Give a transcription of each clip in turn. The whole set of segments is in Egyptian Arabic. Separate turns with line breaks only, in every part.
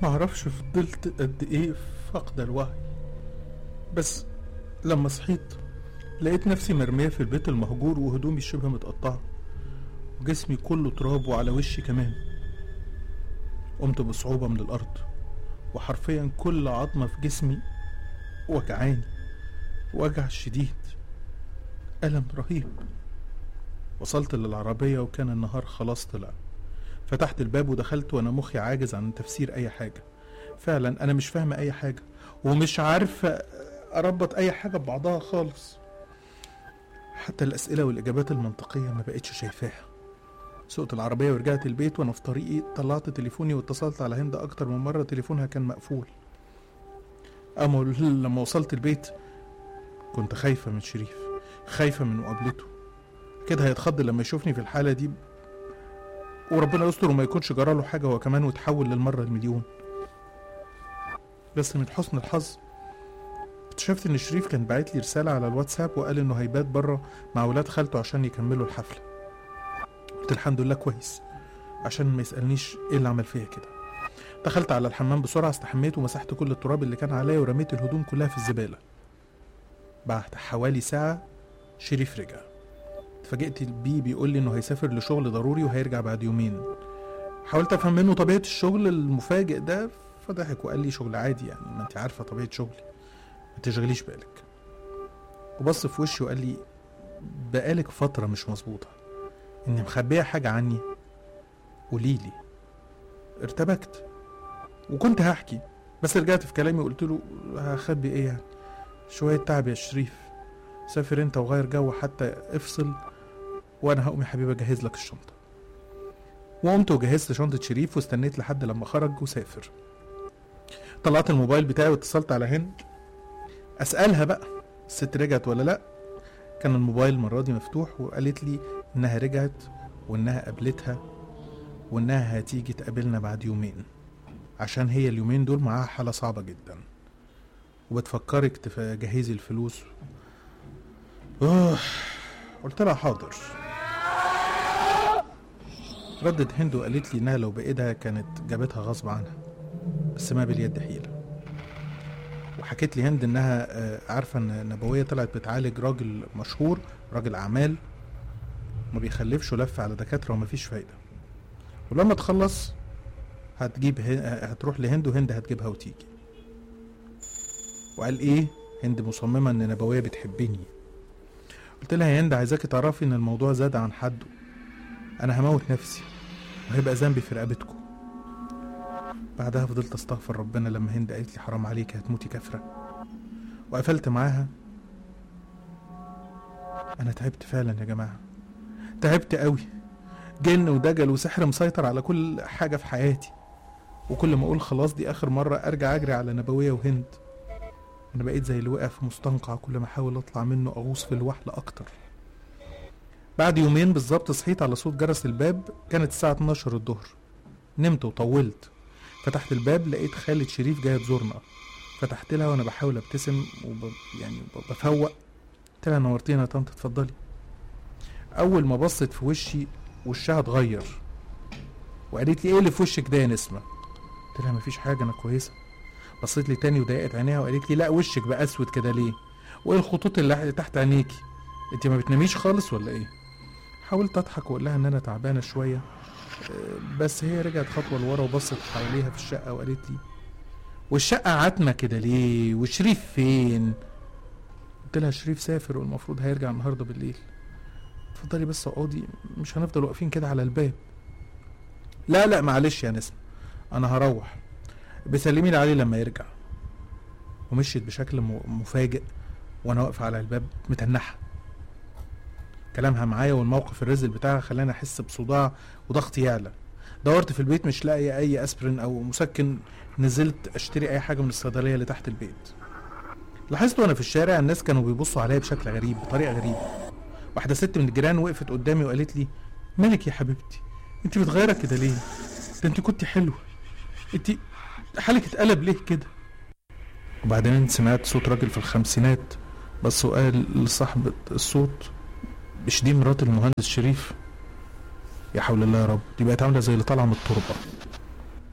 معرفش فضلت قد ايه فاقدة الوعي بس لما صحيت لقيت نفسي مرمية في البيت المهجور وهدومي شبه متقطعة وجسمي كله تراب وعلى وشي كمان قمت بصعوبة من الأرض وحرفيا كل عظمة في جسمي وجعاني وجع شديد ألم رهيب وصلت للعربية وكان النهار خلاص طلع فتحت الباب ودخلت وانا مخي عاجز عن تفسير اي حاجة فعلا انا مش فاهمة اي حاجة ومش عارفة اربط اي حاجة ببعضها خالص حتى الاسئلة والاجابات المنطقية ما بقتش شايفاها سوقت العربية ورجعت البيت وانا في طريقي طلعت تليفوني واتصلت على هند اكتر من مرة تليفونها كان مقفول اما لما وصلت البيت كنت خايفة من شريف خايفة من مقابلته كده هيتخض لما يشوفني في الحالة دي وربنا يستر وما يكونش جراله حاجة هو كمان وتحول للمرة المليون بس من حسن الحظ اكتشفت ان شريف كان باعت لي رسالة على الواتساب وقال انه هيبات بره مع ولاد خالته عشان يكملوا الحفلة قلت الحمد لله كويس عشان ما يسألنيش ايه اللي عمل فيا كده دخلت على الحمام بسرعة استحميت ومسحت كل التراب اللي كان عليا ورميت الهدوم كلها في الزبالة بعد حوالي ساعة شريف رجع اتفاجئت بيه بيقول لي انه هيسافر لشغل ضروري وهيرجع بعد يومين حاولت افهم منه طبيعه الشغل المفاجئ ده فضحك وقال لي شغل عادي يعني ما انت عارفه طبيعه شغلي ما تشغليش بالك وبص في وشي وقال لي بقالك فتره مش مظبوطه اني مخبيه حاجه عني قوليلي ارتبكت وكنت هحكي بس رجعت في كلامي وقلت له هخبي ايه يعني شويه تعب يا شريف سافر انت وغير جو حتى افصل وانا هقوم يا حبيبي اجهز لك الشنطه وقمت وجهزت شنطه شريف واستنيت لحد لما خرج وسافر طلعت الموبايل بتاعي واتصلت على هند اسالها بقى الست رجعت ولا لا كان الموبايل المره دي مفتوح وقالت لي انها رجعت وانها قابلتها وانها هتيجي تقابلنا بعد يومين عشان هي اليومين دول معاها حاله صعبه جدا وبتفكرك تجهزي الفلوس أوه. قلت لها حاضر ردت هند وقالت لي انها لو بايدها كانت جابتها غصب عنها بس ما باليد حيله وحكيت لي هند انها آه، عارفه ان نبويه طلعت بتعالج راجل مشهور راجل اعمال ما بيخلفش ولف على دكاتره ومفيش فايده ولما تخلص هتجيب هن- هتروح لهند وهند هتجيبها وتيجي وقال ايه هند مصممه ان نبويه بتحبني قلت لها يا هند عايزاكي تعرفي ان الموضوع زاد عن حده انا هموت نفسي وهيبقى ذنبي في رقبتكم بعدها فضلت استغفر ربنا لما هند قالت لي حرام عليك هتموتي كافره وقفلت معاها انا تعبت فعلا يا جماعه تعبت قوي جن ودجل وسحر مسيطر على كل حاجه في حياتي وكل ما اقول خلاص دي اخر مره ارجع اجري على نبويه وهند انا بقيت زي اللي وقع في مستنقع كل ما احاول اطلع منه اغوص في الوحل اكتر بعد يومين بالظبط صحيت على صوت جرس الباب كانت الساعة 12 الظهر نمت وطولت فتحت الباب لقيت خالد شريف جاية تزورنا فتحت لها وانا بحاول ابتسم وب... يعني ب- بفوق قلت لها نورتينا يا طنط اتفضلي اول ما بصت في وشي وشها اتغير وقالت لي ايه اللي في وشك ده يا نسمه قلت لها مفيش حاجه انا كويسه بصيت لي تاني وضايقت عينيها وقالت لي لا وشك بقى اسود كده ليه وايه الخطوط اللي تحت عينيكي انت ما بتناميش خالص ولا ايه حاولت اضحك واقول لها ان انا تعبانه شويه أه، بس هي رجعت خطوه لورا وبصت حواليها في الشقه وقالت لي والشقه عتمه كده ليه وشريف فين قلت لها شريف سافر والمفروض هيرجع النهارده بالليل اتفضلي بس اقعدي مش هنفضل واقفين كده على الباب لا لا معلش يا نسمة انا هروح بسلمي لي عليه لما يرجع ومشيت بشكل م- مفاجئ وانا واقف على الباب متنحه كلامها معايا والموقف الرزل بتاعها خلاني احس بصداع وضغطي يعلى دورت في البيت مش لاقي اي اسبرين او مسكن نزلت اشتري اي حاجه من الصيدليه اللي تحت البيت لاحظت وانا في الشارع الناس كانوا بيبصوا عليا بشكل غريب بطريقه غريبه واحده ست من الجيران وقفت قدامي وقالت لي مالك يا حبيبتي انت متغيره كده ليه ده انت كنت حلوه انت حالك اتقلب ليه كده وبعدين سمعت صوت راجل في الخمسينات بس وقال لصاحبة الصوت مش دي مرات المهندس شريف يا حول الله يا رب دي بقت عامله زي اللي طالعه من التربه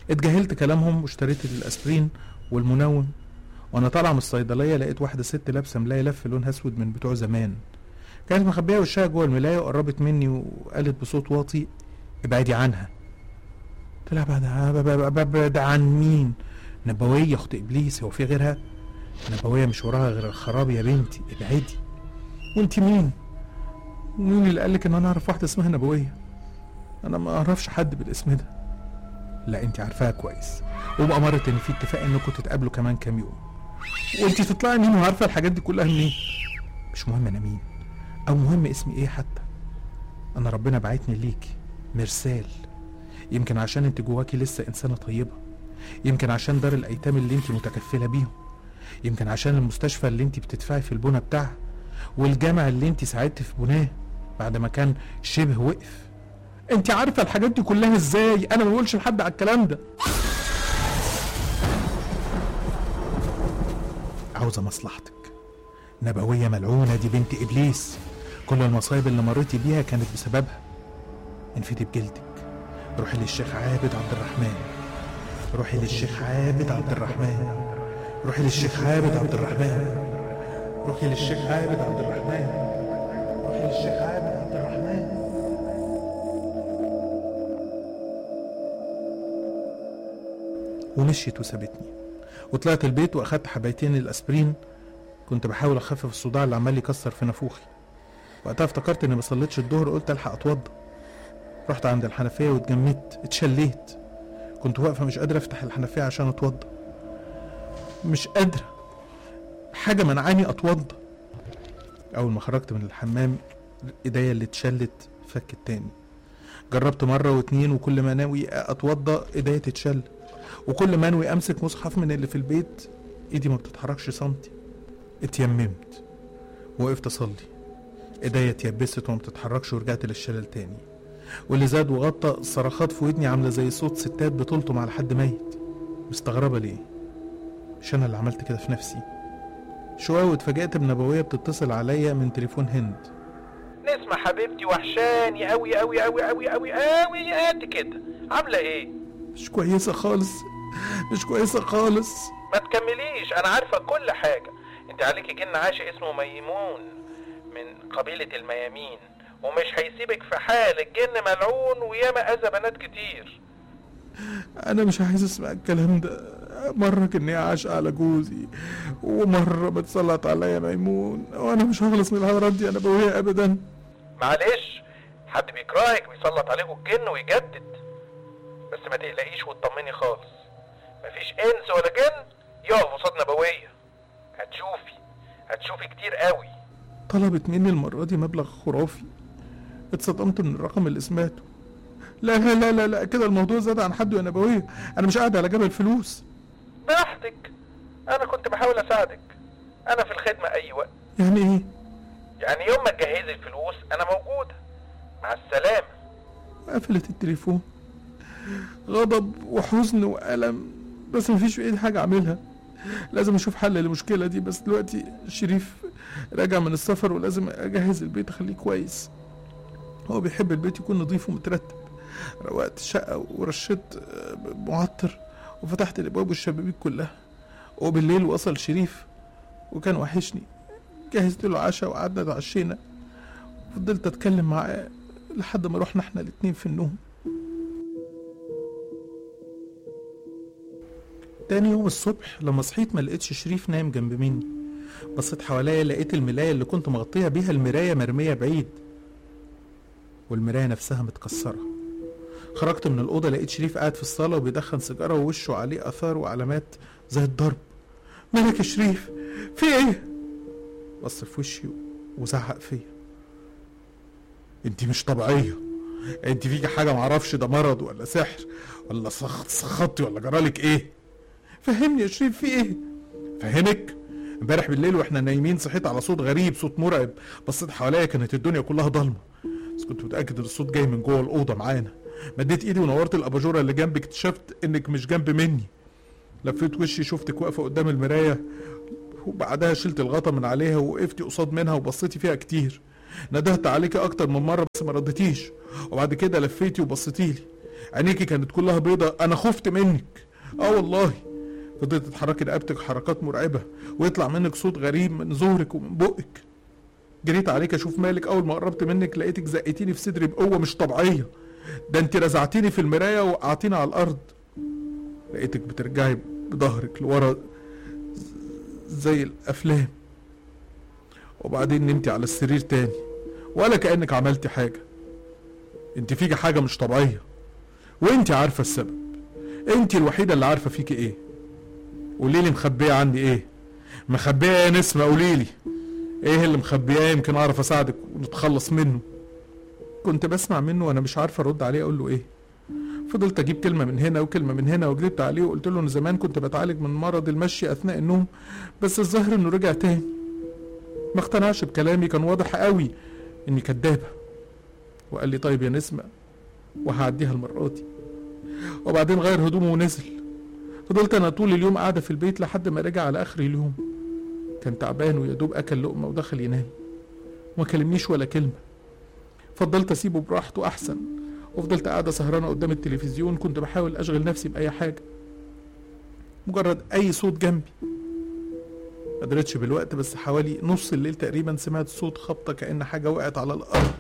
اتجاهلت كلامهم واشتريت الاسبرين والمنوم وانا طالعه من الصيدليه لقيت واحده ست لابسه ملايه لف لونها اسود من بتوع زمان كانت مخبيه وشها جوه الملايه وقربت مني وقالت بصوت واطي ابعدي عنها قلت لها بعد ابعد عن مين نبويه اخت ابليس هو في غيرها نبويه مش وراها غير الخراب يا بنتي ابعدي وانت مين مين اللي قالك ان انا اعرف واحده اسمها نبويه انا ما اعرفش حد بالاسم ده لا انت عارفاها كويس وبأمارة ان في اتفاق انكم تتقابلوا كمان كام يوم وانت تطلعي مين وعارفه الحاجات دي كلها منين مش مهم انا مين او مهم اسمي ايه حتى انا ربنا بعتني ليكي مرسال يمكن عشان انت جواكي لسه انسانه طيبه يمكن عشان دار الايتام اللي انت متكفله بيهم يمكن عشان المستشفى اللي انت بتدفعي في البنى بتاعها والجامع اللي انت ساعدت في بناه بعد ما كان شبه وقف انت عارفه الحاجات دي كلها ازاي انا ما بقولش لحد على الكلام ده عاوزه مصلحتك نبويه ملعونه دي بنت ابليس كل المصايب اللي مريتي بيها كانت بسببها انفدي بجلدك روحي للشيخ عابد عبد الرحمن روحي للشيخ عابد عبد الرحمن روحي للشيخ عابد عبد الرحمن روحي للشيخ عابد عبد الرحمن روحي للشيخ عابد عبد الرحمن ومشيت وسابتني وطلعت البيت واخدت حبايتين الاسبرين كنت بحاول اخفف الصداع اللي عمال يكسر في نافوخي وقتها افتكرت اني ما صليتش الظهر قلت الحق اتوضى رحت عند الحنفيه واتجمدت اتشليت كنت واقفه مش قادره افتح الحنفيه عشان اتوضى مش قادره حاجه منعاني اتوضى اول ما خرجت من الحمام ايديا اللي اتشلت فكت تاني جربت مرة واتنين وكل ما ناوي اتوضى ايديا تتشل وكل ما انوي امسك مصحف من اللي في البيت ايدي ما بتتحركش سنتي اتيممت وقفت اصلي ايديا اتيبست وما بتتحركش ورجعت للشلل تاني واللي زاد وغطى صرخات في ودني عامله زي صوت ستات بتلطم على حد ميت مستغربه ليه مش انا اللي عملت كده في نفسي شويه واتفاجئت بنبويه بتتصل عليا من تليفون هند
نسمة حبيبتي وحشاني أوي أوي أوي أوي أوي أوي قد كده عاملة إيه؟
مش كويسه خالص مش كويسه خالص
ما تكمليش أنا عارفة كل حاجة أنت عليكي جن عاشق اسمه ميمون من قبيلة الميامين ومش هيسيبك في حال الجن ملعون وياما أذى بنات كتير
انا مش عايز اسمع الكلام ده مرة كني عاشق على جوزي ومرة بتسلط عليا ميمون وانا مش هخلص من الحوارات دي انا بوهي ابدا
معلش حد بيكرهك ويسلط عليكوا الجن ويجدد بس ما تقلقيش وتطمني خالص مفيش انس ولا جن يقف قصاد نبوية هتشوفي هتشوفي كتير قوي
طلبت مني المرة دي مبلغ خرافي اتصدمت من الرقم اللي سمعته لا لا لا لا, لا كده الموضوع زاد عن حده يا نبوية انا مش قاعد على جبل فلوس
براحتك انا كنت بحاول اساعدك انا في الخدمة اي وقت
يعني ايه
يعني يوم ما تجهزي الفلوس انا موجودة مع السلامة
قفلت التليفون غضب وحزن وألم بس مفيش في ايدي حاجة اعملها لازم اشوف حل للمشكلة دي بس دلوقتي شريف راجع من السفر ولازم اجهز البيت اخليه كويس هو بيحب البيت يكون نظيف ومترتب روقت الشقة ورشيت آه، معطر وفتحت الابواب والشبابيك كلها وبالليل وصل شريف وكان وحشني جهزت له عشاء وقعدنا اتعشينا فضلت اتكلم معاه لحد ما رحنا احنا الاتنين في النوم تاني يوم الصبح لما صحيت ما لقيتش شريف نايم جنب مني بصيت حواليا لقيت الملاية اللي كنت مغطية بيها المراية مرمية بعيد والمراية نفسها متكسرة خرجت من الأوضة لقيت شريف قاعد في الصالة وبيدخن سيجارة ووشه عليه آثار وعلامات زي الضرب مالك يا شريف في ايه بص في وشي وزعق فيا انت مش طبيعية انت فيكي حاجة معرفش ده مرض ولا سحر ولا سخط سخطتي ولا جرالك ايه فهمني يا شريف في ايه فهمك امبارح بالليل واحنا نايمين صحيت على صوت غريب صوت مرعب بصيت حواليا كانت الدنيا كلها ضلمه بس كنت متاكد ان الصوت جاي من جوه الاوضه معانا مديت ايدي ونورت الاباجوره اللي جنبي اكتشفت انك مش جنب مني لفيت وشي شفتك واقفه قدام المرايه وبعدها شلت الغطا من عليها ووقفتي قصاد منها وبصيتي فيها كتير ندهت عليكي اكتر من مره بس ما ردتيش وبعد كده لفيتي وبصيتيلي عينيكي كانت كلها بيضة انا خفت منك اه والله فضلت تتحركي رقبتك حركات مرعبة ويطلع منك صوت غريب من ظهرك ومن بقك جريت عليك اشوف مالك اول ما قربت منك لقيتك زقتيني في صدري بقوة مش طبيعية ده انت رزعتيني في المراية ووقعتيني على الارض لقيتك بترجعي بظهرك لورا زي الافلام وبعدين نمتي على السرير تاني ولا كأنك عملتي حاجة انت فيكي حاجة مش طبيعية وانت عارفة السبب انت الوحيدة اللي عارفة فيكي ايه قوليلي مخبية عندي ايه مخبية يا نسمة قوليلي ايه اللي مخبياه يمكن اعرف اساعدك ونتخلص منه كنت بسمع منه وانا مش عارفة ارد عليه اقول له ايه فضلت اجيب كلمة من هنا وكلمة من هنا وكذبت عليه وقلت له ان زمان كنت بتعالج من مرض المشي اثناء النوم بس الظاهر انه رجع تاني ما اقتنعش بكلامي كان واضح قوي اني كدابة وقال لي طيب يا نسمة وهعديها المرة دي وبعدين غير هدومه ونزل فضلت انا طول اليوم قاعدة في البيت لحد ما رجع على اخر اليوم كان تعبان ويا دوب اكل لقمة ودخل ينام وما كلمنيش ولا كلمة فضلت اسيبه براحته احسن وفضلت قاعدة سهرانة قدام التلفزيون كنت بحاول اشغل نفسي باي حاجة مجرد اي صوت جنبي ما قدرتش بالوقت بس حوالي نص الليل تقريبا سمعت صوت خبطة كأن حاجة وقعت على الأرض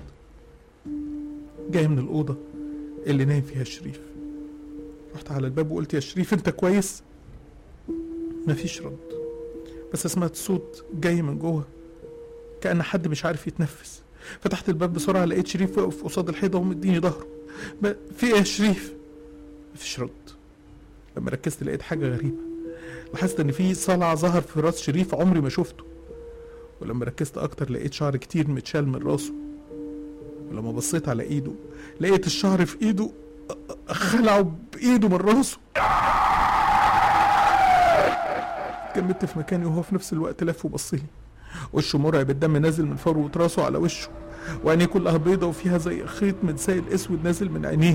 جاي من الأوضة اللي نايم فيها شريف رحت على الباب وقلت يا شريف انت كويس مفيش رد بس سمعت صوت جاي من جوه كأن حد مش عارف يتنفس فتحت الباب بسرعة لقيت شريف واقف قصاد الحيطة ومديني ظهره ب- في ايه يا شريف مفيش رد لما ركزت لقيت حاجة غريبة لاحظت ان في صلع ظهر في راس شريف عمري ما شفته ولما ركزت اكتر لقيت شعر كتير متشال من راسه ولما بصيت على ايده لقيت الشعر في ايده خلعه بايده من راسه كملت في مكاني وهو في نفس الوقت لف وبصلي وشه مرعب الدم نازل من فروة راسه على وشه وعينيه كلها بيضة وفيها زي خيط متسائل اسود نازل من عينيه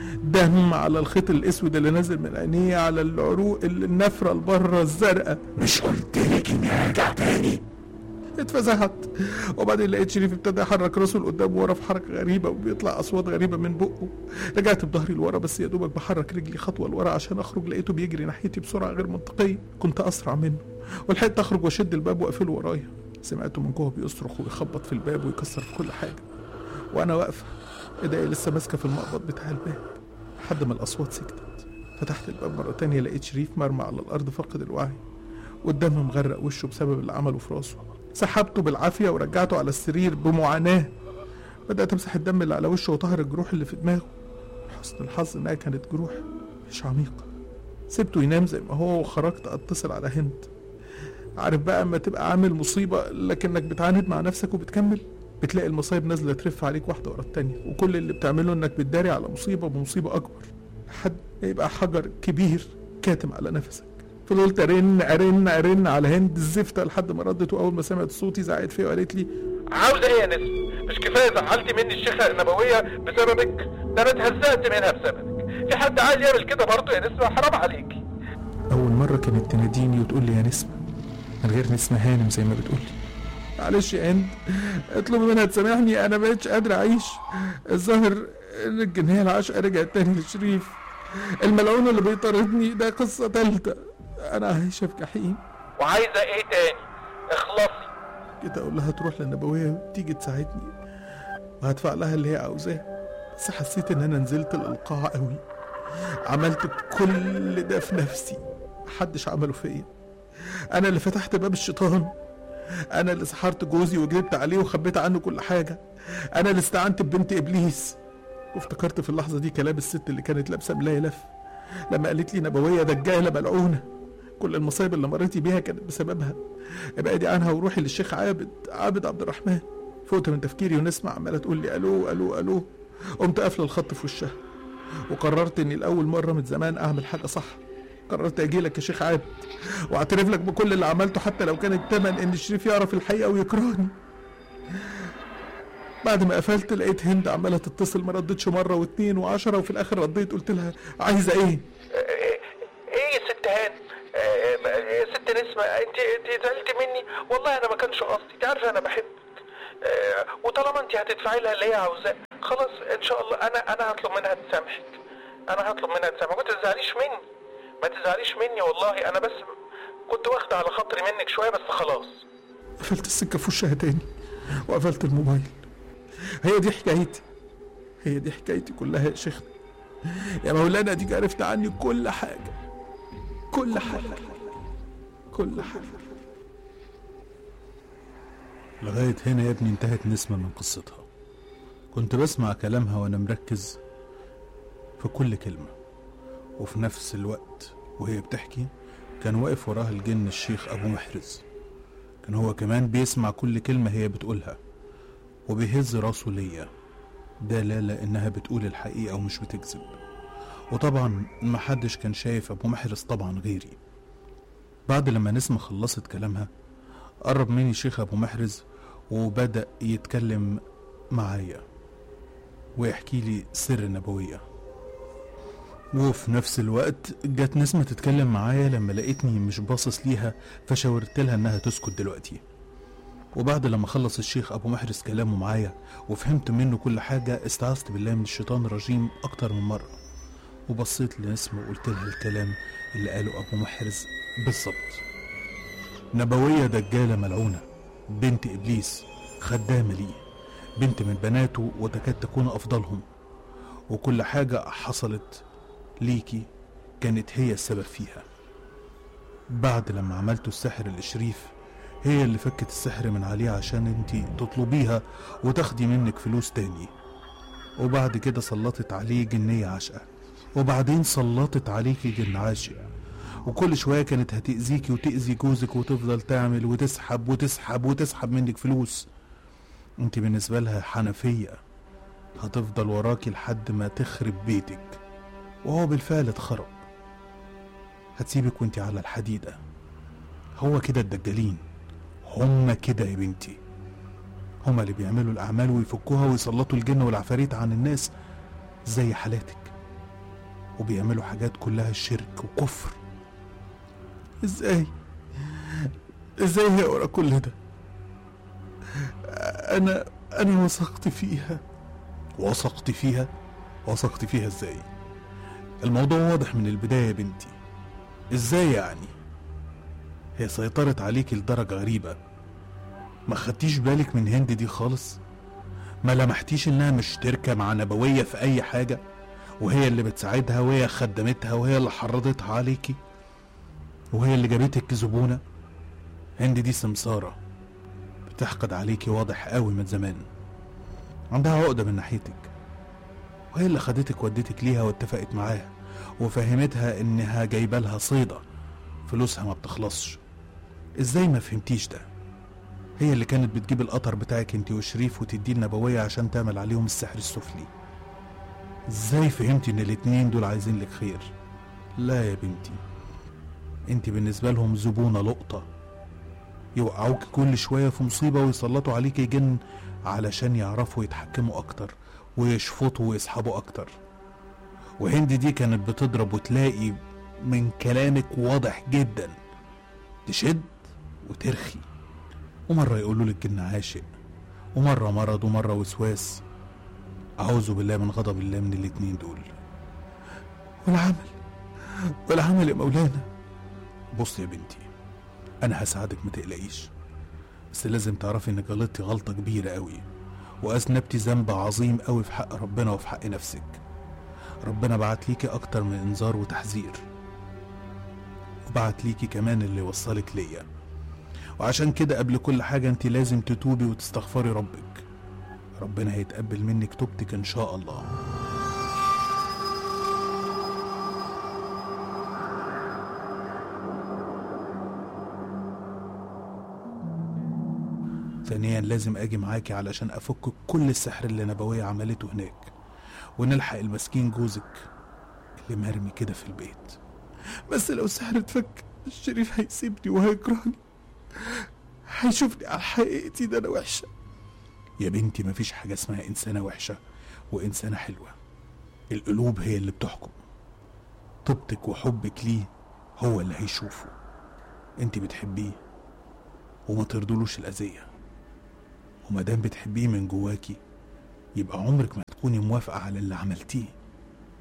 دم على الخيط الاسود اللي نازل من عينيه على العروق ال- النفرة البره الزرقاء
مش قلت لك اني هرجع تاني
اتفزعت وبعدين لقيت شريف ابتدى يحرك راسه لقدام ورا في حركه غريبه وبيطلع اصوات غريبه من بقه رجعت بظهري لورا بس يا دوبك بحرك رجلي خطوه لورا عشان اخرج لقيته بيجري ناحيتي بسرعه غير منطقيه كنت اسرع منه ولحقت اخرج واشد الباب واقفله ورايا سمعته من جوه بيصرخ ويخبط في الباب ويكسر في كل حاجه وانا واقفه ايديا لسه ماسكه في المقبض بتاع الباب لحد ما الاصوات سكتت فتحت الباب مره تانية لقيت شريف مرمى على الارض فاقد الوعي والدم مغرق وشه بسبب اللي عمله في راسه سحبته بالعافية ورجعته على السرير بمعاناة بدأت أمسح الدم اللي على وشه وطهر الجروح اللي في دماغه حسن الحظ إنها كانت جروح مش عميقة سبته ينام زي ما هو وخرجت أتصل على هند عارف بقى اما تبقى عامل مصيبة لكنك بتعاند مع نفسك وبتكمل بتلاقي المصايب نازلة ترف عليك واحدة ورا التانية وكل اللي بتعمله انك بتداري على مصيبة بمصيبة أكبر لحد ما يبقى حجر كبير كاتم على نفسك فضلت ارن ارن ارن على هند الزفته لحد ما ردت واول ما سمعت صوتي زعقت فيا وقالت لي
عاوزة ايه يا نسمة؟ مش كفاية زعلتي مني الشيخة النبوية بسببك؟ ده انا اتهزقت منها بسببك في حد عايز يعمل كده برضه يا نسمة حرام عليكي
اول مره كانت تناديني وتقول لي يا نسمه من غير نسمه هانم زي ما بتقول لي معلش يا هند اطلبي منها تسامحني انا مبقتش قادر اعيش الظاهر ان الجنيه العشقه رجعت تاني لشريف الملعون اللي بيطاردني ده قصه تالته انا عايشه في جحيم
وعايزة ايه تاني؟ اخلصي
جيت اقول لها تروح للنبويه وتيجي تساعدني وهدفع لها اللي هي عاوزاه بس حسيت ان انا نزلت للقاع قوي عملت كل ده في نفسي محدش عمله فيا انا اللي فتحت باب الشيطان انا اللي سحرت جوزي وكذبت عليه وخبيت عنه كل حاجه انا اللي استعنت ببنت ابليس وافتكرت في اللحظه دي كلام الست اللي كانت لابسه ملايه لف لما قالت لي نبويه دجاله ملعونه كل المصايب اللي مريتي بيها كانت بسببها ابعدي عنها وروحي للشيخ عابد عابد عبد الرحمن فقت من تفكيري ونسمع عماله تقول لي الو الو الو قمت قافله الخط في وشها وقررت اني لاول مره من زمان اعمل حاجه صح قررت اجي لك يا شيخ عابد واعترف لك بكل اللي عملته حتى لو كان الثمن ان الشريف يعرف الحقيقه ويكرهني بعد ما قفلت لقيت هند عماله تتصل ما ردتش مره واتنين وعشرة وفي الاخر رديت قلت لها عايزه ايه
ايه ايه يا ست هان آه، يا ست نسمة انت انت زعلتي مني والله انا ما كانش قصدي انت عارفة انا بحبك آه، وطالما انت هتدفعي لها اللي هي عاوزاه خلاص ان شاء الله انا انا هطلب منها تسامحك انا هطلب منها تسامحك ما تزعليش مني ما تزعليش مني والله انا بس كنت واخده على خاطري منك شويه بس خلاص
قفلت السكة في وشها تاني وقفلت الموبايل هي دي حكايتي هي دي حكايتي كلها يا شيخنا يا مولانا ديك عرفت عني كل حاجة كل حاجة كل حاجة
لغاية هنا يا ابني انتهت نسمة من قصتها كنت بسمع كلامها وانا مركز في كل كلمة وفي نفس الوقت وهي بتحكي كان واقف وراها الجن الشيخ أبو محرز كان هو كمان بيسمع كل كلمة هي بتقولها وبيهز راسه ليا دلالة إنها بتقول الحقيقة ومش بتكذب وطبعا محدش كان شايف أبو محرز طبعا غيري بعد لما نسمة خلصت كلامها قرب مني شيخ أبو محرز وبدأ يتكلم معايا ويحكي لي سر النبوية وفي نفس الوقت جت نسمة تتكلم معايا لما لقيتني مش باصص ليها فشاورت لها انها تسكت دلوقتي وبعد لما خلص الشيخ ابو محرز كلامه معايا وفهمت منه كل حاجة استعذت بالله من الشيطان الرجيم اكتر من مرة وبصيت لنسمة وقلت لها الكلام اللي قاله ابو محرز بالظبط نبوية دجالة ملعونة بنت ابليس خدامة ليه بنت من بناته وتكاد تكون افضلهم وكل حاجة حصلت ليكي كانت هي السبب فيها بعد لما عملتوا السحر الشريف هي اللي فكت السحر من عليه عشان انتي تطلبيها وتاخدي منك فلوس تاني وبعد كده سلطت عليه جنية عشقة وبعدين سلطت عليكي جن عاشق وكل شوية كانت هتأذيكي وتأذي جوزك وتفضل تعمل وتسحب وتسحب وتسحب منك فلوس انت بالنسبة لها حنفية هتفضل وراكي لحد ما تخرب بيتك وهو بالفعل اتخرب هتسيبك وانت على الحديدة هو كده الدجالين هما كده يا بنتي هما اللي بيعملوا الأعمال ويفكوها ويسلطوا الجن والعفاريت عن الناس زي حالاتك وبيعملوا حاجات كلها شرك وكفر ازاي ازاي هي ورا كل ده انا انا وثقت فيها وثقت فيها وثقت فيها ازاي الموضوع واضح من البداية يا بنتي ازاي يعني هي سيطرت عليكي لدرجة غريبة ما خدتيش بالك من هند دي خالص ما لمحتيش انها مشتركة مع نبوية في اي حاجة وهي اللي بتساعدها وهي خدمتها وهي اللي حرضتها عليكي وهي اللي جابتك زبونة هند دي سمسارة بتحقد عليكي واضح قوي من زمان عندها عقدة من ناحيتك وهي اللي خدتك ودتك ليها واتفقت معاها وفهمتها انها جايبه لها صيدة فلوسها ما بتخلصش ازاي ما فهمتيش ده هي اللي كانت بتجيب القطر بتاعك انت وشريف وتديه النبوية عشان تعمل عليهم السحر السفلي ازاي فهمتي ان الاتنين دول عايزين لك خير لا يا بنتي انت بالنسبة لهم زبونة لقطة يوقعوك كل شوية في مصيبة ويسلطوا عليك جن علشان يعرفوا يتحكموا أكتر ويشفطوا ويسحبوا أكتر وهند دي كانت بتضرب وتلاقي من كلامك واضح جدا تشد وترخي ومرة يقولوا لك جن عاشق ومرة مرض ومرة وسواس أعوذ بالله من غضب الله من الاتنين دول والعمل والعمل يا مولانا بص يا بنتي انا هساعدك ما تقلقيش بس لازم تعرفي انك غلطتي غلطة كبيرة قوي واذنبتي ذنب عظيم قوي في حق ربنا وفي حق نفسك ربنا بعت ليكي اكتر من انذار وتحذير وبعت ليكي كمان اللي وصلك ليا وعشان كده قبل كل حاجة انت لازم تتوبي وتستغفري ربك ربنا هيتقبل منك توبتك ان شاء الله ثانيا لازم اجي معاكي علشان افك كل السحر اللي نبوية عملته هناك ونلحق المسكين جوزك اللي مرمي كده في البيت
بس لو السحر اتفك الشريف هيسيبني وهيكرهني هيشوفني على حقيقتي ده انا وحشه
يا بنتي مفيش حاجة اسمها إنسانة وحشة وإنسانة حلوة القلوب هي اللي بتحكم طيبتك وحبك ليه هو اللي هيشوفه انت بتحبيه وما ترضلوش الأذية ومادام بتحبيه من جواكي يبقى عمرك ما تكوني موافقة على اللي عملتيه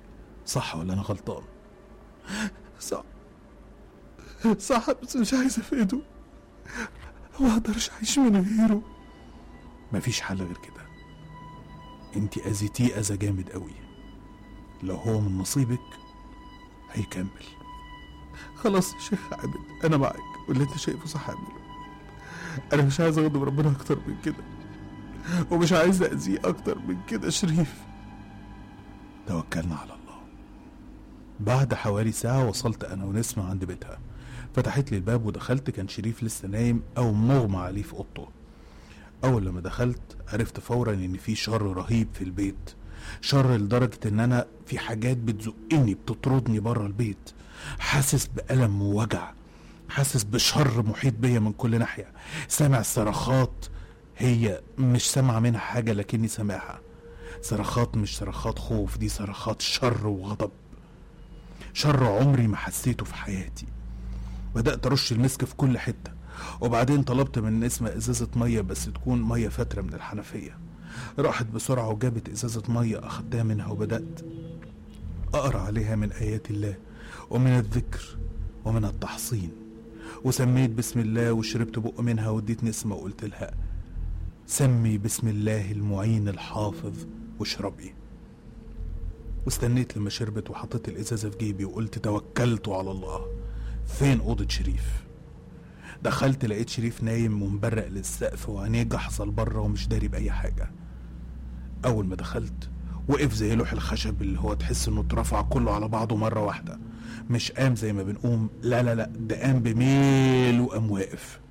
صح ولا انا غلطان
صح صح بس مش عايز افقده ما اقدرش اعيش من غيره
مفيش حل غير كده انت اذيتيه اذى جامد قوي لو هو من نصيبك هيكمل
خلاص يا شيخ عابد انا معاك واللي انت شايفه صح اعمله انا مش عايز اغضب ربنا اكتر من كده ومش عايز اذيه اكتر من كده شريف
توكلنا على الله بعد حوالي ساعة وصلت أنا ونسمة عند بيتها فتحت لي الباب ودخلت كان شريف لسه نايم أو مغمى عليه في أوضته أول لما دخلت عرفت فورا إن في شر رهيب في البيت شر لدرجة إن أنا في حاجات بتزقني بتطردني بره البيت حاسس بألم ووجع حاسس بشر محيط بيا من كل ناحية سامع صرخات هي مش سامعة منها حاجة لكني سامعها صرخات مش صرخات خوف دي صرخات شر وغضب شر عمري ما حسيته في حياتي بدأت أرش المسك في كل حتة وبعدين طلبت من نسمة إزازة مية بس تكون مية فترة من الحنفية راحت بسرعة وجابت إزازة مية أخدتها منها وبدأت أقرأ عليها من آيات الله ومن الذكر ومن التحصين وسميت بسم الله وشربت بق منها واديت نسمة وقلت لها سمي بسم الله المعين الحافظ واشربي واستنيت لما شربت وحطيت الازازه في جيبي وقلت توكلت على الله فين اوضه شريف دخلت لقيت شريف نايم ومبرق للسقف وعينيه جحصل بره ومش داري باي حاجه اول ما دخلت وقف زي لوح الخشب اللي هو تحس انه اترفع كله على بعضه مره واحده مش قام زي ما بنقوم لا لا لا ده قام بميل وقام واقف